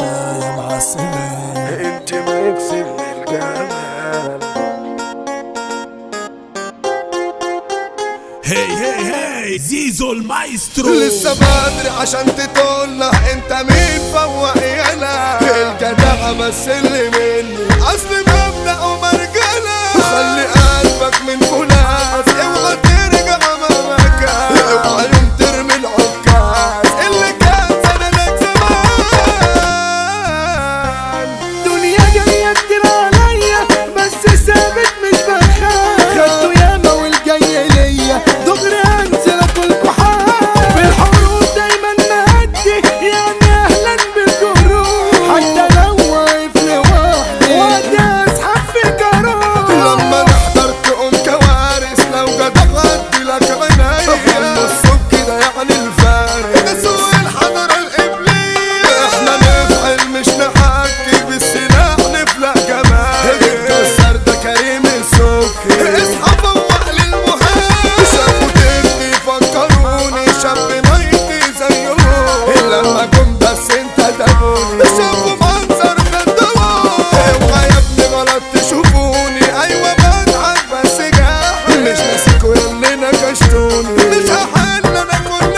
مشاية مع السلام انت ميكس من الجمال هي هي هي زيزو المايسترو لسه بدري عشان تطلع انت مين فوق يالا الجدع بس اللي مني اصل مبدأ ومرجلة خلي قلبك من فولاذ اوعى ترجع مكان اوعى يوم ترمي العكاز اللي كان زمانك زمان دنيا جاية كتير عليا بس ثابت مش بخاف خدته ياما والجاي ليا دغري انزل اكلكوا حال في الحروب دايما مهدي يعني اهلا بالجروح حتى لو واقف لوحدي وقتها اسحب في جروح لما نحضر تقوم كوارث لو جدع غدي لك عينيا الصوت كده يعني الفارس ده سوق الحضرة الإبلية احنا نفعل مش نحكي بالسلاح نفلق جمال الكسر ده كريم السكي اصحى فوق للمهاب شافوا تبني فكروني شاب ميتي زيهم لما جم بس انت دموني شافوا منظر خدوني اوعى يا ابني غلط تشوفوني ايوه بضحك بس جاحد مش ناسيكوا ياللي نكشتوني مش هحل انا كل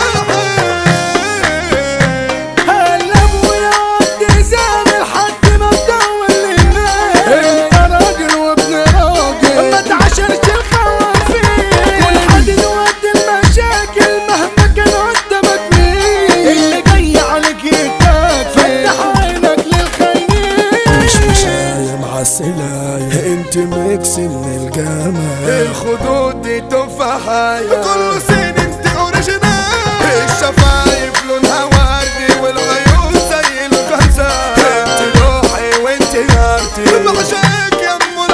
واحد قلب ويقعد زعل لحد ما تدور للناس انت راجل وابن راجل ما تعاشرش الخوافين كل حد يودي المشاكل مهما كان قدامك مين اللي جاي عليك يتاك فتح عينك للخاينين مش مشاية مع السلاية انت ميكس من الجمال الخدود دي تفاحية كله سين انت اوريجينال الشفايف لونها وردي والعيون زي الغزال انت روحي وانت نارتي بعشقك يا ام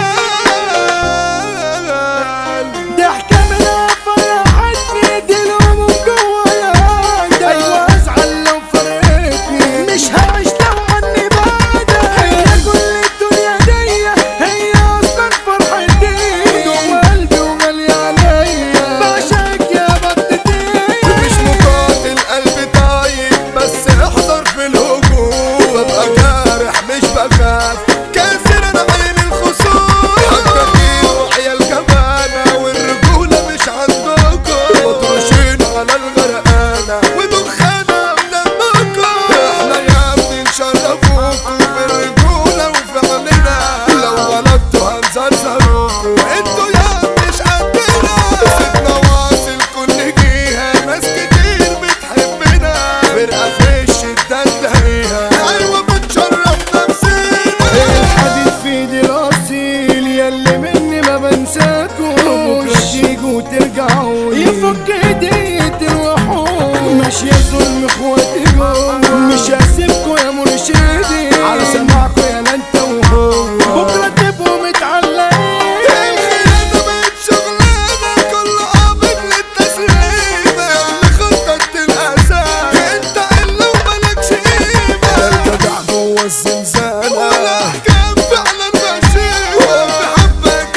العيال ضحكة منها فرحتني دي الهموم جوايا ايوه ازعل لو فرقتني مش هعيش لو عني بعدك هي كل الدنيا دي هي اصلا فرحتي جوا قلبي وغالية عليا بعشقك يا بطتي مش مقاتل قلبي طيب بس احضر في الهجوم ببقى جارح مش بخاف كاسر انا عين الخصوم حبكين وعيال جبانة والرجولة مش عندكم مطروشين على الغرقانة ودخانة بدمكم احنا يا ابني نشرفوكم بالرجولة وفعلنا لو غلطتوا هنزرزروكم انتوا يا مش قدنا سيبنا واصل كل جيها ناس كتير بتحبنا فرقة في الشدة تلاقيها ايوه بتشرف نفسنا الحديد في ايدي الاصيل ياللي مني ما بنساكوش تيجوا ترجعوا يفك ايدي تروحوا ماشي يا ظلم اخواتي جوا مش هسيبكوا يا مرشدي على سماعكوا يا لا انت وهو بكره تبقوا متعلقين الخيانة بقت شغلانة كل قابل للتسليمة اللي خطط الأساس انت إلا وملكش قيمة الجدع جوه الزنزانة والأحكام فعلا ماشية وبحبك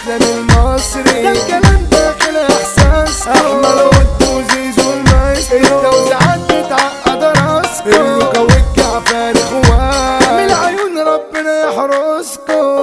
اسلام المصري ده الكلام داخل احساسكم احمد ود وزيزو المايسترو التوزيعات بتعقد راسكم النوكا والجعفر اخوان من عيون ربنا يحرسكم